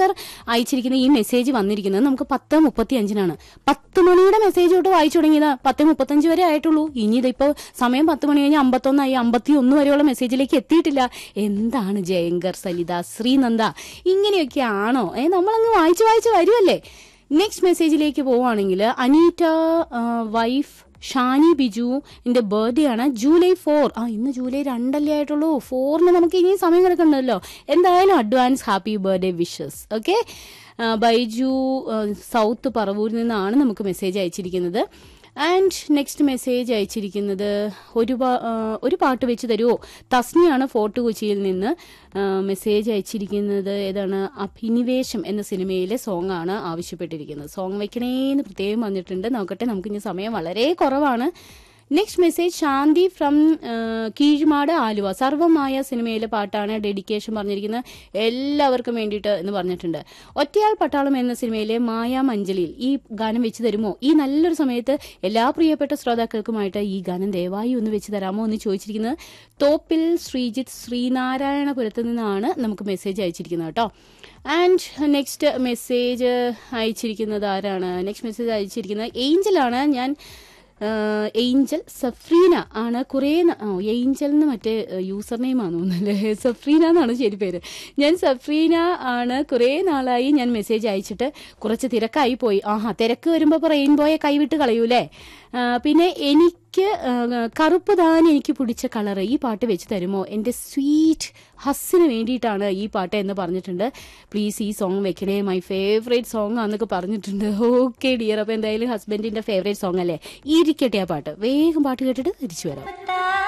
sir അയച്ചിരിക്കുന്ന ഈ message വന്നിരിക്കുന്നത് നമുക്ക് പത്ത് മുപ്പത്തി അഞ്ചിനാണ് പത്ത് മണിയുടെ മെസ്സേജ് തൊട്ട് വായിച്ചു തുടങ്ങിയതാ പത്ത് മുപ്പത്തഞ്ച് വരെ ആയിട്ടുള്ളൂ ഇനി ഇതിപ്പോ സമയം പത്ത് മണി കഴിഞ്ഞ് അമ്പത്തൊന്നായി അമ്പത്തി ഒന്ന് വരെയുള്ള മെസ്സേജിലേക്ക് എത്തിയിട്ടില്ല എന്താണ് ജയങ്കർ സലിത ശ്രീനന്ദ ഇങ്ങനെയൊക്കെ ആണോ ഏ നമ്മളങ്ങ് വായിച്ചു വായിച്ചു വരുമല്ലേ നെക്സ്റ്റ് മെസ്സേജിലേക്ക് പോവുകയാണെങ്കിൽ അനീറ്റ വൈഫ് ഷാനി ബിജു എന്റെ ബർത്ത്ഡേ ആണ് ജൂലൈ ഫോർ ആ ഇന്ന് ജൂലൈ രണ്ടല്ലേ ആയിട്ടുള്ളൂ ഫോറിന് നമുക്ക് ഇനി സമയം കിടക്കണ്ടല്ലോ എന്തായാലും advance happy birthday wishes okay Baiju ആ, സൗത്ത് പറവൂരിൽ നിന്നാണ് നമുക്ക് മെസ്സേജ് അയച്ചിരിക്കുന്നത് ആൻഡ് നെക്സ്റ്റ് മെസ്സേജ് അയച്ചിരിക്കുന്നത് ഒരു പാ- ആ, ഒരു പാട്ട് വെച്ച് തരുമോ തസ്നിയാണ് ഫോർട്ട് കൊച്ചിയിൽ നിന്ന് ആ, മെസ്സേജ് അയച്ചിരിക്കുന്നത് ഏതാണ് അഭിനിവേശം എന്ന സിനിമയിലെ സോങ് ആണ് ആവശ്യപ്പെട്ടിരിക്കുന്നത് സോങ് വെക്കണേന്ന് പ്രത്യേകം വന്നിട്ടുണ്ട് നോക്കട്ടെ നമുക്കിനി സമയം വളരെ കുറവാണ് next message Shanti from Keezhmad Aluva സർവമായ സിനിമയിലെ പാട്ടാണ് ഡെഡിക്കേഷൻ പറഞ്ഞിരിക്കുന്നത് എല്ലാവർക്കും വേണ്ടിയിട്ട് എന്ന് പറഞ്ഞിട്ടുണ്ട് ഒറ്റയാൾ പട്ടാളം എന്ന സിനിമയിലെ മായാ മഞ്ചലിയിൽ ഈ ഗാനം വെച്ച് തരുമോ ഈ നല്ലൊരു സമയത്ത് എല്ലാ പ്രിയപ്പെട്ട ശ്രോതാക്കൾക്കുമായിട്ട് ഈ ഗാനം ദയവായി ഒന്ന് വെച്ച് തരാമോ എന്ന് ചോദിച്ചിരിക്കുന്നത് തോപ്പിൽ ശ്രീജിത്ത് ശ്രീനാരായണപുരത്ത് നിന്നാണ് നമുക്ക് മെസ്സേജ് അയച്ചിരിക്കുന്നത് കേട്ടോ ആൻഡ് നെക്സ്റ്റ് മെസ്സേജ് അയച്ചിരിക്കുന്നത് ആരാണ് നെക്സ്റ്റ് മെസ്സേജ് അയച്ചിരിക്കുന്നത് ഏഞ്ചലാണ് ഞാൻ ആഹ് ഏഞ്ചൽ സഫ്രീന ആണ് കുറേ ന- ഓ, ഏഞ്ചൽ എന്ന് മറ്റേ യൂസർ നെയിം ആണെന്ന് തോന്നുന്നല്ലേ സഫ്രീന എന്നാണ് ശരി പേര് ഞാൻ സഫ്രീന ആണ് കുറേ നാളായി ഞാൻ മെസ്സേജ് അയച്ചിട്ട് കുറച്ച് തിരക്കായി പോയി ആഹാ തിരക്ക് വരുമ്പോൾ ഇപ്പോൾ റെയിൻബോയെ കൈവിട്ട് കളയൂലേ ആ, പിന്നെ എനിക്ക് ആ, കറുപ്പ് താൻ എനിക്ക് പിടിച്ച കളർ ഈ പാട്ട് വെച്ച് തരുമോ എൻ്റെ സ്വീറ്റ് ഹസ്സിന് വേണ്ടിയിട്ടാണ് ഈ പാട്ട് എന്ന് പറഞ്ഞിട്ടുണ്ട് പ്ലീസ് ഈ സോങ് വെക്കണേ മൈ ഫേവറേറ്റ് സോങ് ആണെന്നൊക്കെ പറഞ്ഞിട്ടുണ്ട് ഓക്കെ ഡിയർ അപ്പോൾ എന്തായാലും ഹസ്ബൻഡിൻ്റെ ഫേവറേറ്റ് സോങ് അല്ലേ ഇരിക്കട്ടെ ആ പാട്ട് വേഗം പാട്ട് കേട്ടിട്ട് തിരിച്ചു വരാം